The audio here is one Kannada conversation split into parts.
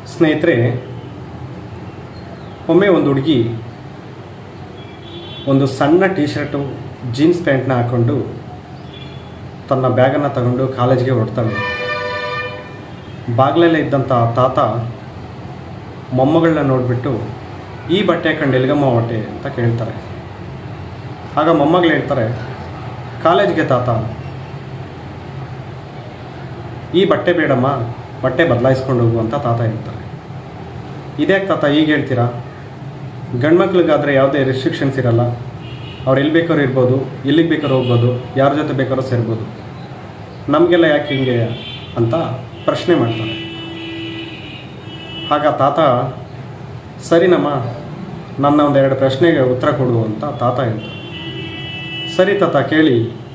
ಸ್ನೇಹಿತರೆ ಒಮ್ಮೆ ಒಂದು ಹುಡುಗಿ ಒಂದು ಸಣ್ಣ ಟೀ ಶರ್ಟು ಜೀನ್ಸ್ ಪ್ಯಾಂಟ್ನ ಹಾಕ್ಕೊಂಡು ತನ್ನ ಬ್ಯಾಗನ್ನು ತಗೊಂಡು ಕಾಲೇಜ್ಗೆ ಹೊರಡ್ತಾಳೆ ಬಾಗಿಲಲ್ಲೇ ಇದ್ದಂಥ ತಾತ ಮೊಮ್ಮಗಳನ್ನ ನೋಡಿಬಿಟ್ಟು ಈ ಬಟ್ಟೆ ಹಾಕೊಂಡು ಎಲ್ಗಮ್ಮ ಹೊಟ್ಟೆ ಅಂತ ಕೇಳ್ತಾರೆ ಆಗ ಮೊಮ್ಮಗಳು ಹೇಳ್ತಾರೆ ಕಾಲೇಜ್ಗೆ ತಾತ ಈ ಬಟ್ಟೆ ಬೇಡಮ್ಮ ಬಟ್ಟೆ ಬದಲಾಯಿಸ್ಕೊಂಡು ಹೋಗು ಅಂತ ತಾತ ಹೇಳ್ತಾರೆ ಇದ್ಯಾಕೆ ತಾತ ಈಗ ಹೇಳ್ತೀರಾ ಗಂಡ್ಮಕ್ಳಿಗಾದರೆ ಯಾವುದೇ ರೆಸ್ಟ್ರಿಕ್ಷನ್ಸ್ ಇರಲ್ಲ ಅವ್ರು ಎಲ್ಲಿ ಬೇಕಾದ್ರೂ ಇರ್ಬೋದು ಎಲ್ಲಿಗೆ ಬೇಕಾದ್ರೂ ಹೋಗ್ಬೋದು ಯಾರ ಜೊತೆ ಬೇಕಾದ್ರೂ ಸೇರ್ಬೋದು ನಮಗೆಲ್ಲ ಯಾಕೆ ಹಿಂಗೆ ಅಂತ ಪ್ರಶ್ನೆ ಮಾಡ್ತಾರೆ ಆಗ ತಾತ ಸರಿನಮ್ಮ ನನ್ನ ಒಂದೆರಡು ಪ್ರಶ್ನೆಗೆ ಉತ್ತರ ಕೊಡು ಅಂತ ತಾತ ಹೇಳ್ತಾರೆ ಸರಿ ತಾತ ಕೇಳಿ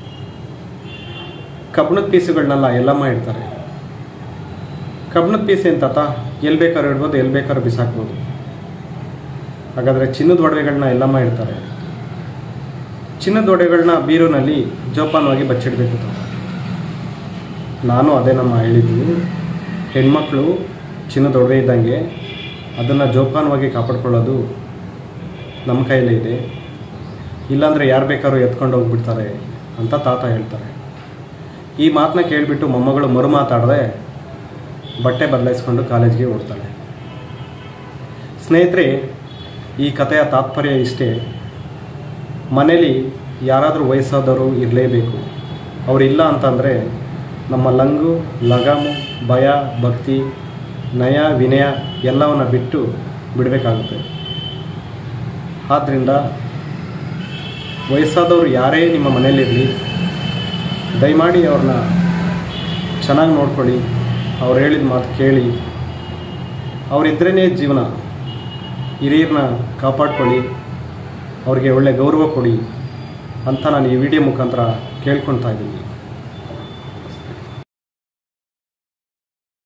ಕಬ್ಬಣದ ಪೀಸುಗಳನ್ನೆಲ್ಲ ಎಲ್ಲಮ್ಮ ಇಡ್ತಾರೆ ಕಬ್ಬಣದ ಪೀಸ್ ಏನು ತಾತ ಎಲ್ಲಿ ಬೇಕಾದ್ರೂ ಇಡ್ಬೋದು ಎಲ್ಲಿ ಬೇಕಾದ್ರೂ ಬಿಸಾಕ್ಬೋದು ಹಾಗಾದರೆ ಚಿನ್ನದ ಒಡವೆಗಳನ್ನ ಎಲ್ಲಮ್ಮ ಇಡ್ತಾರೆ ಚಿನ್ನದ ಒಡವೆಗಳನ್ನ ಬೀರುನಲ್ಲಿ ಜೋಪಾನವಾಗಿ ಬಚ್ಚಿಡಬೇಕು ತಾತ ನಾನು ಅದೇ ನಮ್ಮ ಹೇಳಿದ್ವಿ ಹೆಣ್ಮಕ್ಳು ಚಿನ್ನದ ಒಡವೆ ಇದ್ದಂಗೆ ಅದನ್ನು ಜೋಪಾನವಾಗಿ ಕಾಪಾಡ್ಕೊಳ್ಳೋದು ನಮ್ಮ ಕೈಲೇ ಇದೆ ಇಲ್ಲಾಂದರೆ ಯಾರು ಬೇಕಾದ್ರೂ ಎತ್ಕೊಂಡು ಹೋಗ್ಬಿಡ್ತಾರೆ ಅಂತ ತಾತ ಹೇಳ್ತಾರೆ ಈ ಮಾತನ್ನ ಕೇಳಿಬಿಟ್ಟು ಮೊಮ್ಮಗಳು ಮರು ಮಾತಾಡದೆ ಬಟ್ಟೆ ಬದಲಾಯಿಸ್ಕೊಂಡು ಕಾಲೇಜ್ಗೆ ಓಡ್ತಾಳೆ ಸ್ನೇಹಿತರೆ ಈ ಕಥೆಯ ತಾತ್ಪರ್ಯ ಇಷ್ಟೇ ಮನೇಲಿ ಯಾರಾದರೂ ವಯಸ್ಸಾದವರು ಇರಲೇಬೇಕು ಅವರಿಲ್ಲ ಅಂತಂದರೆ ನಮ್ಮ ಲಂಗು ಲಗಾಮು ಭಯ ಭಕ್ತಿ ನಯ ವಿನಯ ಎಲ್ಲವನ್ನ ಬಿಟ್ಟು ಬಿಡಬೇಕಾಗುತ್ತೆ ಆದ್ದರಿಂದ ವಯಸ್ಸಾದವರು ಯಾರೇ ನಿಮ್ಮ ಮನೇಲಿರಲಿ ದಯಮಾಡಿ ಅವ್ರನ್ನ ಚೆನ್ನಾಗಿ ನೋಡ್ಕೊಳ್ಳಿ ಅವ್ರು ಹೇಳಿದ ಮಾತು ಕೇಳಿ ಅವರಿದ್ರೇ ಜೀವನ ಹಿರಿಯರನ್ನ ಕಾಪಾಡ್ಕೊಳ್ಳಿ ಅವ್ರಿಗೆ ಒಳ್ಳೆ ಗೌರವ ಕೊಡಿ ಅಂತ ನಾನು ಈ ವಿಡಿಯೋ ಮುಖಾಂತರ ಕೇಳ್ಕೊಳ್ತಾ ಇದ್ದೀನಿ